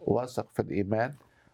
واثق في الإيمان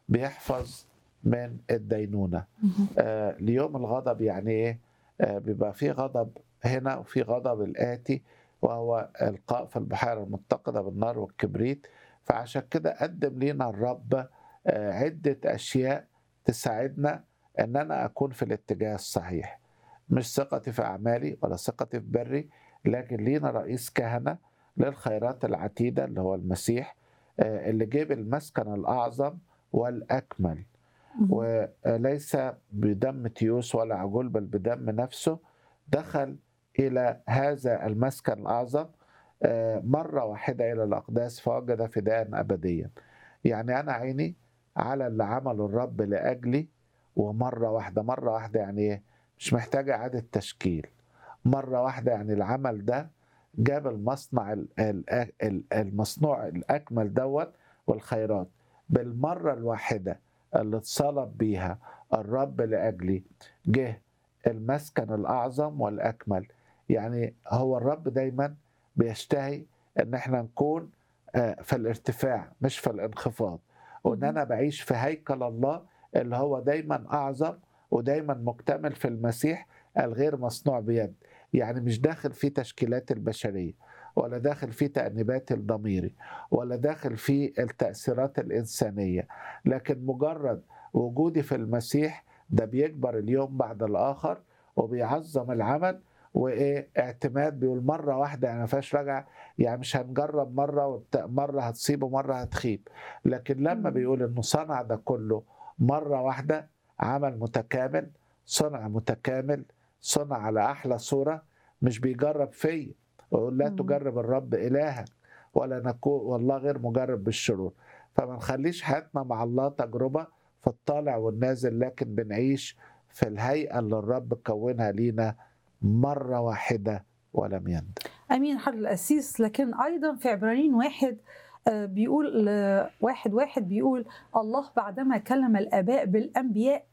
بيحفظ من الدينونة مهم. آه ليوم الغضب يعني إيه؟ آه بيبقى في غضب هنا وفي غضب الآتي وهو القاء في البحيرة المتقدة بالنار والكبريت فعشان كده قدم لينا الرب آه عدة أشياء تساعدنا ان انا اكون في الاتجاه الصحيح مش ثقتي في اعمالي ولا ثقتي في بري لكن لينا رئيس كهنه للخيرات العتيده اللي هو المسيح آه، اللي جيب المسكن الاعظم والاكمل مهم. وليس بدم تيوس ولا عجول بل بدم نفسه دخل الى هذا المسكن الاعظم آه، مره واحده الى الاقداس فوجد فداء ابديا يعني انا عيني على اللي عمله الرب لاجلي ومره واحده مره واحده يعني ايه مش محتاجه اعاده تشكيل مره واحده يعني العمل ده جاب المصنع ال- ال- ال- المصنوع الاكمل دوت والخيرات بالمره الواحده اللي اتصلب بيها الرب لاجلي جه المسكن الاعظم والاكمل يعني هو الرب دايما بيشتهي ان احنا نكون آه، في الارتفاع مش في الانخفاض وان مهم. انا بعيش في هيكل الله اللي هو دايما اعظم ودايما مكتمل في المسيح الغير مصنوع بيد يعني مش داخل فيه تشكيلات البشريه ولا داخل فيه تأنيبات الضميري ولا داخل فيه التأثيرات الإنسانية لكن مجرد وجودي في المسيح ده بيكبر اليوم بعد الآخر وبيعظم العمل وايه اعتماد بيقول مره واحده يعني ما فيهاش رجعه يعني مش هنجرب مره والت- مره هتصيب ومره هتخيب لكن لما مم. بيقول انه صنع ده كله مره واحده عمل متكامل صنع متكامل صنع على احلى صوره مش بيجرب فيا ويقول لا مم. تجرب الرب الهك ولا نكون والله غير مجرب بالشرور فما نخليش حياتنا مع الله تجربه في الطالع والنازل لكن بنعيش في الهيئه اللي الرب كونها لينا مره واحده ولم يندم امين حضر القسيس لكن ايضا في عبرانيين واحد آه، بيقول آه، واحد واحد بيقول الله بعدما كلم الاباء بالانبياء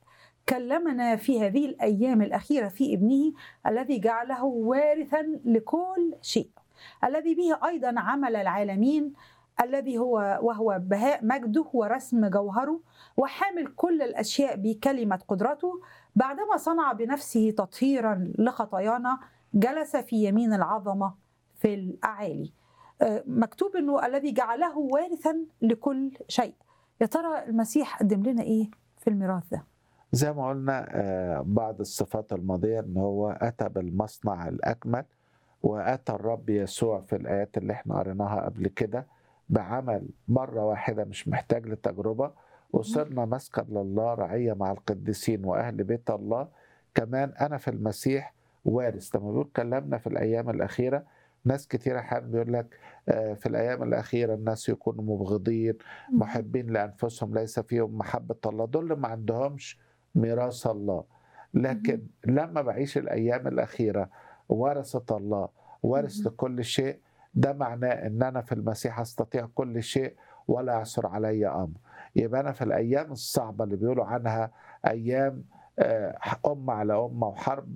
كلمنا في هذه الايام الاخيره في ابنه الذي جعله وارثا لكل شيء الذي به ايضا عمل العالمين الذي هو وهو بهاء مجده ورسم جوهره وحامل كل الاشياء بكلمه قدرته بعدما صنع بنفسه تطهيرا لخطايانا جلس في يمين العظمه في الاعالي آه، مكتوب انه الذي جعله وارثا لكل شيء يا ترى المسيح قدم لنا ايه في الميراث ده زي ما قلنا آه، بعض الصفات الماضيه ان هو اتى بالمصنع الاكمل واتى الرب يسوع في الايات اللي احنا قريناها قبل كده بعمل مره واحده مش محتاج لتجربه وصرنا مسكن لله رعيه مع القديسين واهل بيت الله كمان انا في المسيح وارث لما بيقول كلمنا في الايام الاخيره ناس كتير احيانا بيقول لك آه، في الايام الاخيره الناس يكونوا مبغضين محبين لانفسهم ليس فيهم محبه الله دول اللي ما عندهمش ميراث الله لكن لما بعيش الايام الاخيره ورثه الله وارث مهم. لكل شيء ده معناه ان انا في المسيح استطيع كل شيء ولا يعثر علي امر يبقى انا في الايام الصعبه اللي بيقولوا عنها ايام آه، امه على امه وحرب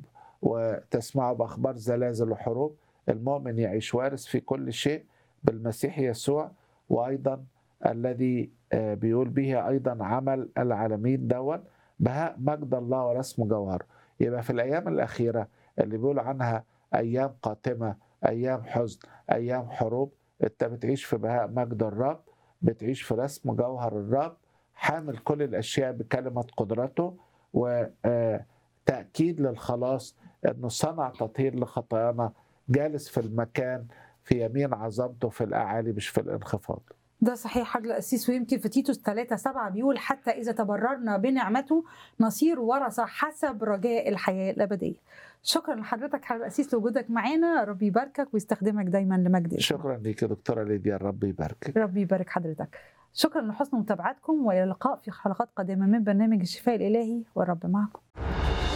وتسمعوا باخبار زلازل وحروب المؤمن يعيش وارث في كل شيء بالمسيح يسوع وايضا الذي آه، بيقول به ايضا عمل العالمين دون بهاء مجد الله ورسم جوهره يبقى في الايام الاخيره اللي بيقولوا عنها ايام قاتمه ايام حزن ايام حروب انت بتعيش في بهاء مجد الرب بتعيش في رسم جوهر الرب حامل كل الاشياء بكلمه قدرته وتاكيد للخلاص انه صنع تطهير لخطايانا جالس في المكان في يمين عظمته في الاعالي مش في الانخفاض ده صحيح حضر القسيس ويمكن في تيتوس 3 7 بيقول حتى إذا تبررنا بنعمته نصير ورثة حسب رجاء الحياة الأبدية شكرا لحضرتك حضر القسيس لوجودك معانا ربي يباركك ويستخدمك دايما لمجد اسمه. شكرا لك يا دكتوره ليديا الرب يباركك ربي يبارك حضرتك شكرا لحسن متابعتكم والى اللقاء في حلقات قادمه من برنامج الشفاء الالهي والرب معكم